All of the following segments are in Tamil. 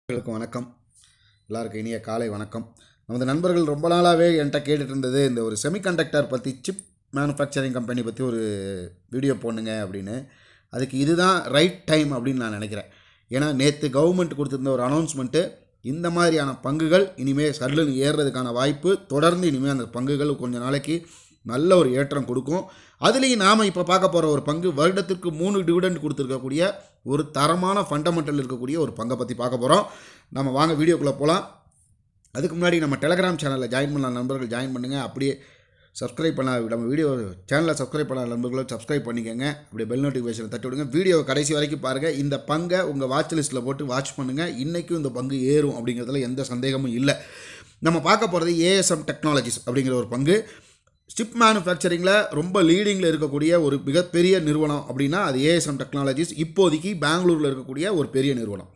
எல்லாருக்கும் வணக்கம் எல்லாருக்கும் இனிய காலை வணக்கம் நமது நண்பர்கள் ரொம்ப நாளாகவே என்கிட்ட கேட்டுட்டு இருந்தது இந்த ஒரு செமிகண்டக்டர் பற்றி சிப் மேனுஃபேக்சரிங் கம்பெனி பற்றி ஒரு வீடியோ போடுங்க அப்படின்னு அதுக்கு இதுதான் ரைட் டைம் அப்படின்னு நான் நினைக்கிறேன் ஏன்னா நேற்று கவர்மெண்ட் கொடுத்துருந்த ஒரு அனௌன்ஸ்மெண்ட்டு இந்த மாதிரியான பங்குகள் இனிமேல் சல்லுன்னு ஏறுறதுக்கான வாய்ப்பு தொடர்ந்து இனிமேல் அந்த பங்குகள் கொஞ்ச நாளைக்கு நல்ல ஒரு ஏற்றம் கொடுக்கும் அதுலேயும் நாம் இப்போ பார்க்க போகிற ஒரு பங்கு வருடத்திற்கு மூணு டிவிடெண்ட் கொடுத்துருக்கக்கூடிய ஒரு தரமான ஃபண்டமெண்டல் இருக்கக்கூடிய ஒரு பங்கை பற்றி பார்க்க போகிறோம் நம்ம வாங்க வீடியோக்குள்ளே போகலாம் அதுக்கு முன்னாடி நம்ம டெலகிராம் சேனலில் ஜாயின் பண்ண நண்பர்கள் ஜாயின் பண்ணுங்கள் அப்படியே சப்ஸ்கிரைப் பண்ண நம்ம வீடியோ சேனலை சப்ஸ்கிரைப் பண்ண நண்பர்களும் சப்ஸ்கிரைப் பண்ணிக்கோங்க அப்படியே பெல் நோட்டிஃபிகேஷனை தட்டி விடுங்க வீடியோ கடைசி வரைக்கும் பாருங்கள் இந்த பங்கை உங்கள் வாட்ச் லிஸ்ட்டில் போட்டு வாட்ச் பண்ணுங்கள் இன்றைக்கும் இந்த பங்கு ஏறும் அப்படிங்கிறதுல எந்த சந்தேகமும் இல்லை நம்ம பார்க்க போகிறது ஏஎஸ்எம் டெக்னாலஜிஸ் அப்படிங்கிற ஒரு பங்கு ஸ்டிப் மேனுஃபேக்சரிங்கில் ரொம்ப லீடிங்கில் இருக்கக்கூடிய ஒரு மிகப்பெரிய நிறுவனம் அப்படின்னா அது ஏஎஸ்எம் டெக்னாலஜிஸ் இப்போதைக்கு பெங்களூரில் இருக்கக்கூடிய ஒரு பெரிய நிறுவனம்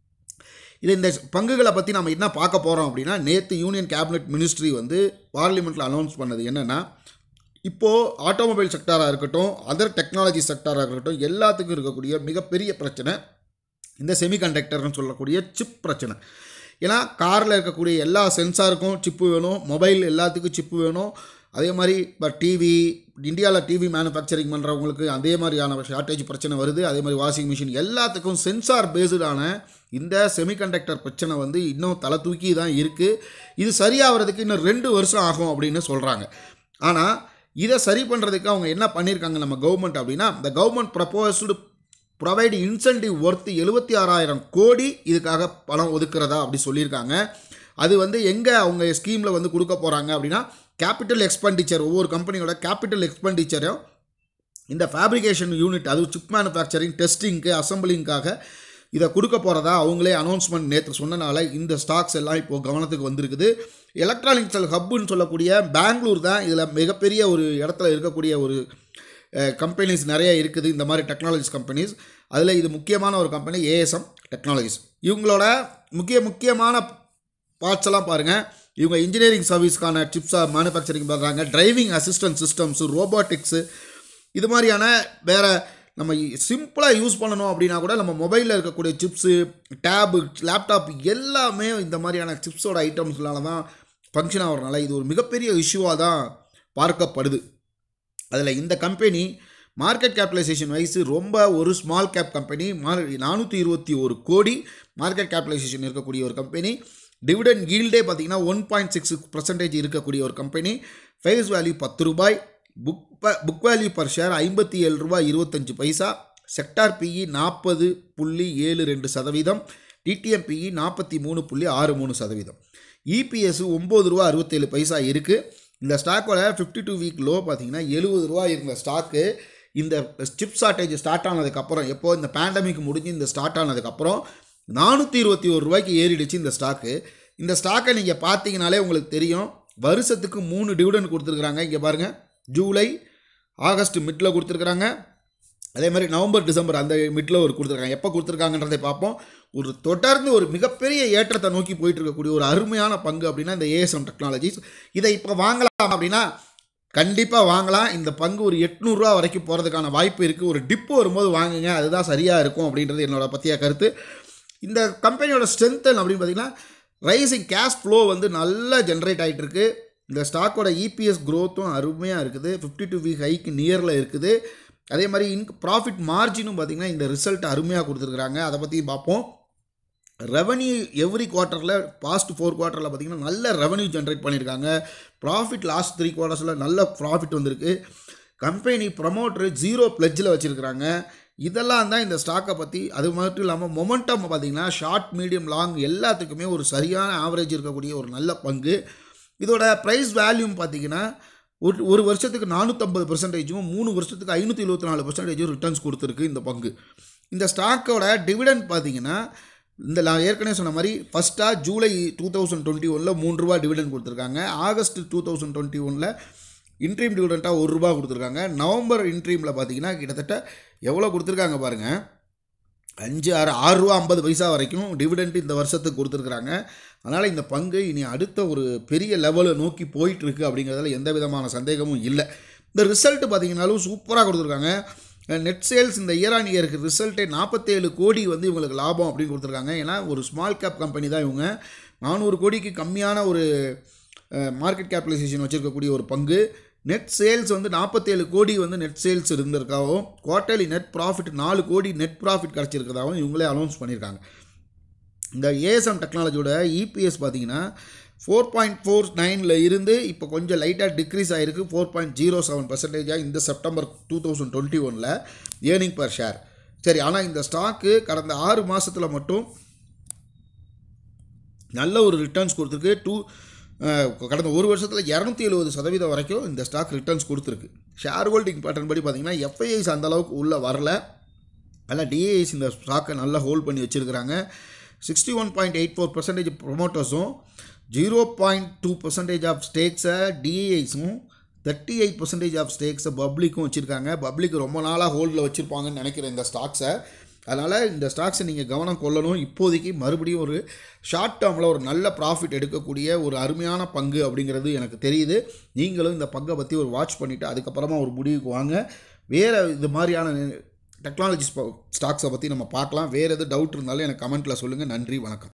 இது இந்த பங்குகளை பற்றி நம்ம என்ன பார்க்க போகிறோம் அப்படின்னா நேற்று யூனியன் கேபினெட் மினிஸ்ட்ரி வந்து பார்லிமெண்ட்டில் அனௌன்ஸ் பண்ணது என்னென்னா இப்போது ஆட்டோமொபைல் செக்டாராக இருக்கட்டும் அதர் டெக்னாலஜி செக்டாராக இருக்கட்டும் எல்லாத்துக்கும் இருக்கக்கூடிய மிகப்பெரிய பிரச்சனை இந்த செமிகண்டக்டர்னு சொல்லக்கூடிய சிப் பிரச்சனை ஏன்னா காரில் இருக்கக்கூடிய எல்லா சென்சாருக்கும் சிப்பு வேணும் மொபைல் எல்லாத்துக்கும் சிப்பு வேணும் அதே மாதிரி இப்போ டிவி இந்தியாவில் டிவி மேனுஃபேக்சரிங் பண்ணுறவங்களுக்கு அதே மாதிரியான ஷார்ட்டேஜ் பிரச்சனை வருது அதே மாதிரி வாஷிங் மிஷின் எல்லாத்துக்கும் சென்சார் பேஸ்டான இந்த செமிகண்டக்டர் பிரச்சனை வந்து இன்னும் தலை தூக்கி தான் இருக்குது இது சரியாகிறதுக்கு இன்னும் ரெண்டு வருஷம் ஆகும் அப்படின்னு சொல்கிறாங்க ஆனால் இதை சரி பண்ணுறதுக்கு அவங்க என்ன பண்ணியிருக்காங்க நம்ம கவர்மெண்ட் அப்படின்னா இந்த government proposed provide incentive worth எழுபத்தி ஆறாயிரம் கோடி இதுக்காக பணம் ஒதுக்குறதா அப்படி சொல்லியிருக்காங்க அது வந்து எங்கே அவங்க ஸ்கீமில் வந்து கொடுக்க போகிறாங்க அப்படின்னா கேபிட்டல் எக்ஸ்பெண்டிச்சர் ஒவ்வொரு கம்பெனியோட கேபிட்டல் எக்ஸ்பெண்டிச்சரும் இந்த ஃபேப்ரிகேஷன் யூனிட் அது சிப் மேனுஃபேக்சரிங் டெஸ்டிங்க்கு அசம்பிளிங்காக இதை கொடுக்க போகிறதா அவங்களே அனௌன்ஸ்மெண்ட் நேற்று சொன்னனால இந்த ஸ்டாக்ஸ் எல்லாம் இப்போது கவனத்துக்கு வந்திருக்குது எலக்ட்ரானிக்ஸ் ஹப்புன்னு சொல்லக்கூடிய பெங்களூர் தான் இதில் மிகப்பெரிய ஒரு இடத்துல இருக்கக்கூடிய ஒரு கம்பெனிஸ் நிறைய இருக்குது இந்த மாதிரி டெக்னாலஜிஸ் கம்பெனிஸ் அதில் இது முக்கியமான ஒரு கம்பெனி ஏஎஸ்எம் டெக்னாலஜிஸ் இவங்களோட முக்கிய முக்கியமான பார்ட்ஸ் எல்லாம் பாருங்கள் இவங்க இன்ஜினியரிங் சர்வீஸ்க்கான சிப்ஸாக மேனுஃபேக்சரிங் பண்ணுறாங்க டிரைவிங் அசிஸ்டன்ட் சிஸ்டம்ஸு ரோபோட்டிக்ஸு இது மாதிரியான வேறு நம்ம சிம்பிளாக யூஸ் பண்ணணும் அப்படின்னா கூட நம்ம மொபைலில் இருக்கக்கூடிய சிப்ஸு டேபு லேப்டாப் எல்லாமே இந்த மாதிரியான சிப்ஸோட ஐட்டம்ஸ்னால தான் ஃபங்க்ஷன் ஆகிறதுனால இது ஒரு மிகப்பெரிய இஷ்யூவாக தான் பார்க்கப்படுது அதில் இந்த கம்பெனி மார்க்கெட் கேபிட்டலைசேஷன் வைஸு ரொம்ப ஒரு ஸ்மால் கேப் கம்பெனி மா நானூற்றி இருபத்தி ஒரு கோடி மார்க்கெட் கேபிட்டலைசேஷன் இருக்கக்கூடிய ஒரு கம்பெனி டிவிடன் ஈல்டே பார்த்தீங்கன்னா ஒன் பாயிண்ட் சிக்ஸ் பர்சன்டேஜ் இருக்கக்கூடிய ஒரு கம்பெனி ஃபேஸ் வேல்யூ பத்து ரூபாய் book book value per share ஐம்பத்தி ஏழு ரூபாய் இருபத்தஞ்சு பைசா செக்டார் பிஇ நாற்பது புள்ளி ஏழு ரெண்டு சதவீதம் டிடிஎம் பிஇ நாற்பத்தி மூணு புள்ளி ஆறு மூணு சதவீதம் இபிஎஸ் ஒம்பது ரூபா அறுபத்தேழு பைசா இருக்குது இந்த ஸ்டாக்கோட ஃபிஃப்டி டூ வீக் லோ பார்த்தீங்கன்னா எழுபது ரூபா இருந்த ஸ்டாக்கு இந்த சிப் ஷார்ட்டேஜ் ஸ்டார்ட் ஆனதுக்கப்புறம் எப்போ இந்த பேண்டமிக் முடிஞ்சு இந்த ஸ்டார்ட் ஆனதுக்கப்புறம் நானூற்றி இருபத்தி ஒரு ரூபாய்க்கு ஏறிடுச்சு இந்த ஸ்டாக்கு இந்த ஸ்டாக்கை நீங்கள் பார்த்தீங்கனாலே உங்களுக்கு தெரியும் வருஷத்துக்கு மூணு டிவிடன் கொடுத்துருக்குறாங்க இங்கே பாருங்கள் ஜூலை ஆகஸ்ட் மிட்டில் கொடுத்துருக்குறாங்க அதே மாதிரி நவம்பர் டிசம்பர் அந்த மிட்டில் ஒரு கொடுத்துருக்காங்க எப்போ கொடுத்துருக்காங்கன்றதை பார்ப்போம் ஒரு தொடர்ந்து ஒரு மிகப்பெரிய ஏற்றத்தை நோக்கி போயிட்டு இருக்கக்கூடிய ஒரு அருமையான பங்கு அப்படின்னா இந்த ஏஎஸ்எம் டெக்னாலஜிஸ் இதை இப்போ வாங்கலாம் அப்படின்னா கண்டிப்பாக வாங்கலாம் இந்த பங்கு ஒரு எட்நூறுரூவா வரைக்கும் போகிறதுக்கான வாய்ப்பு இருக்குது ஒரு டிப்பு வரும்போது வாங்குங்க அதுதான் சரியாக இருக்கும் அப்படின்றது என்னோட பற்றிய கருத்து இந்த கம்பெனியோட ஸ்ட்ரென்த் அப்படின்னு பார்த்தீங்கன்னா ரைசிங் கேஷ் ஃப்ளோ வந்து நல்லா ஜென்ரேட் ஆகிட்டு இருக்கு இந்த ஸ்டாக்கோட இபிஎஸ் க்ரோத்தும் அருமையாக இருக்குது ஃபிஃப்டி டூ வீக் ஹைக்கு நியரில் இருக்குது அதே மாதிரி இன் ப்ராஃபிட் மார்ஜினும் பார்த்திங்கன்னா இந்த ரிசல்ட் அருமையாக கொடுத்துருக்குறாங்க அதை பற்றி பார்ப்போம் ரெவன்யூ எவ்ரி குவார்ட்டரில் பாஸ்ட் ஃபோர் குவார்ட்டரில் பார்த்திங்கன்னா நல்ல ரெவன்யூ ஜென்ரேட் பண்ணியிருக்காங்க ப்ராஃபிட் லாஸ்ட் த்ரீ குவார்ட்டர்ஸில் நல்ல ப்ராஃபிட் வந்திருக்கு கம்பெனி ப்ரமோட்டரு ஜீரோ பிளட்ஜில் வச்சுருக்கிறாங்க இதெல்லாம் தான் இந்த ஸ்டாக்கை பற்றி அது மட்டும் இல்லாமல் மொமெண்டம் பார்த்திங்கன்னா ஷார்ட் மீடியம் லாங் எல்லாத்துக்குமே ஒரு சரியான ஆவரேஜ் இருக்கக்கூடிய ஒரு நல்ல பங்கு இதோட ப்ரைஸ் வேல்யூம் பார்த்திங்கன்னா ஒரு ஒரு வருஷத்துக்கு நானூற்றம்பது பர்சன்டேஜும் மூணு வருஷத்துக்கு ஐநூற்றி இருபத்தி நாலு பர்சன்டேஜும் ரிட்டர்ன்ஸ் கொடுத்துருக்கு இந்த பங்கு இந்த ஸ்டாக்கோட டிவிடெண்ட் பார்த்திங்கன்னா இந்த நான் ஏற்கனவே சொன்ன மாதிரி ஃபஸ்ட்டாக ஜூலை டூ தௌசண்ட் டுவெண்ட்டி ஒனில் மூணு ரூபா டிவிடெண்ட் கொடுத்துருக்காங்க ஆகஸ்ட் டூ தௌசண்ட் டுவெண்ட்டி ஒனில் இன்ட்ரீம் டிவிடெண்ட்டாக ஒரு ரூபா கொடுத்துருக்காங்க நவம்பர் இன்ட்ரீமில் பார்த்தீங்கன்னா கிட்டத்தட்ட எவ்வளோ கொடுத்துருக்காங்க பாருங்கள் அஞ்சு ஆறு ஆறு ரூபா ஐம்பது பைசா வரைக்கும் டிவிடெண்ட் இந்த வருஷத்துக்கு கொடுத்துருக்குறாங்க அதனால் இந்த பங்கு இனி அடுத்த ஒரு பெரிய லெவலை நோக்கி போயிட்டுருக்கு அப்படிங்கிறதுல எந்த விதமான சந்தேகமும் இல்லை இந்த ரிசல்ட் பார்த்தீங்கன்னாலும் சூப்பராக கொடுத்துருக்காங்க நெட் சேல்ஸ் இந்த இயர் ஆன் இயருக்கு ரிசல்ட்டே நாற்பத்தேழு கோடி வந்து இவங்களுக்கு லாபம் அப்படின்னு கொடுத்துருக்காங்க ஏன்னா ஒரு ஸ்மால் கேப் கம்பெனி தான் இவங்க நானூறு கோடிக்கு கம்மியான ஒரு மார்க்கெட் கேபிடலைசேஷன் வச்சுருக்கக்கூடிய ஒரு பங்கு நெட் சேல்ஸ் வந்து நாற்பத்தேழு கோடி வந்து நெட் சேல்ஸ் இருந்திருக்காகவும் குவார்ட்டர்லி நெட் ப்ராஃபிட் நாலு கோடி நெட் ப்ராஃபிட் கிடச்சிருக்கிறதாகவும் இவங்களே அனௌன்ஸ் பண்ணியிருக்காங்க இந்த ஏஎஸ்எம் டெக்னாலஜியோட இபிஎஸ் பார்த்தீங்கன்னா ஃபோர் பாயிண்ட் ஃபோர் நைனில் இருந்து இப்போ கொஞ்சம் லைட்டாக டிக்ரீஸ் ஆகிருக்கு ஃபோர் பாயிண்ட் ஜீரோ செவன் பர்சன்டேஜாக இந்த செப்டம்பர் டூ தௌசண்ட் டுவெண்ட்டி ஒனில் ஏர்னிங் பர் ஷேர் சரி ஆனால் இந்த ஸ்டாக்கு கடந்த ஆறு மாதத்தில் மட்டும் நல்ல ஒரு ரிட்டர்ன்ஸ் கொடுத்துருக்கு டூ கடந்த ஒரு வருஷத்தில் இரநூத்தி எழுபது சதவீதம் வரைக்கும் இந்த ஸ்டாக் ரிட்டர்ன்ஸ் கொடுத்துருக்கு ஷேர் ஹோல்டிங் பேட்டர்ன் படி பார்த்தீங்கன்னா எஃப்ஐஐஸ் அந்தளவுக்கு உள்ளே வரல ஆனால் டிஏஐஸ் இந்த ஸ்டாக்கை நல்லா ஹோல்ட் பண்ணி வச்சுருக்கிறாங்க sixty one point eight four percentage ப்ரொமோட்டர்ஸும் zero point two percentage of ஸ்டேக்ஸை டிஏஐஸும் தேர்ட்டி எயிட் பர்சன்டேஜ் ஆஃப் ஸ்டேக்ஸை பப்ளிக்கும் வச்சுருக்காங்க பப்ளிக் ரொம்ப நாளாக ஹோல்டில் வச்சுருப்பாங்கன்னு நினைக்கிறேன் இந்த ஸ்டாக்ஸை அதனால் இந்த ஸ்டாக்ஸை நீங்கள் கவனம் கொள்ளணும் இப்போதைக்கு மறுபடியும் ஒரு ஷார்ட் டேர்மில் ஒரு நல்ல ப்ராஃபிட் எடுக்கக்கூடிய ஒரு அருமையான பங்கு அப்படிங்கிறது எனக்கு தெரியுது நீங்களும் இந்த பங்கை பற்றி ஒரு வாட்ச் பண்ணிவிட்டு அதுக்கப்புறமா ஒரு முடிவுக்கு வாங்க வேறு இது மாதிரியான டெக்னாலஜி ஸ்டாக்ஸை பற்றி நம்ம பார்க்கலாம் வேறு எது டவுட் இருந்தாலும் எனக்கு கமெண்ட்டில் சொல்லுங்கள் நன்றி வணக்கம்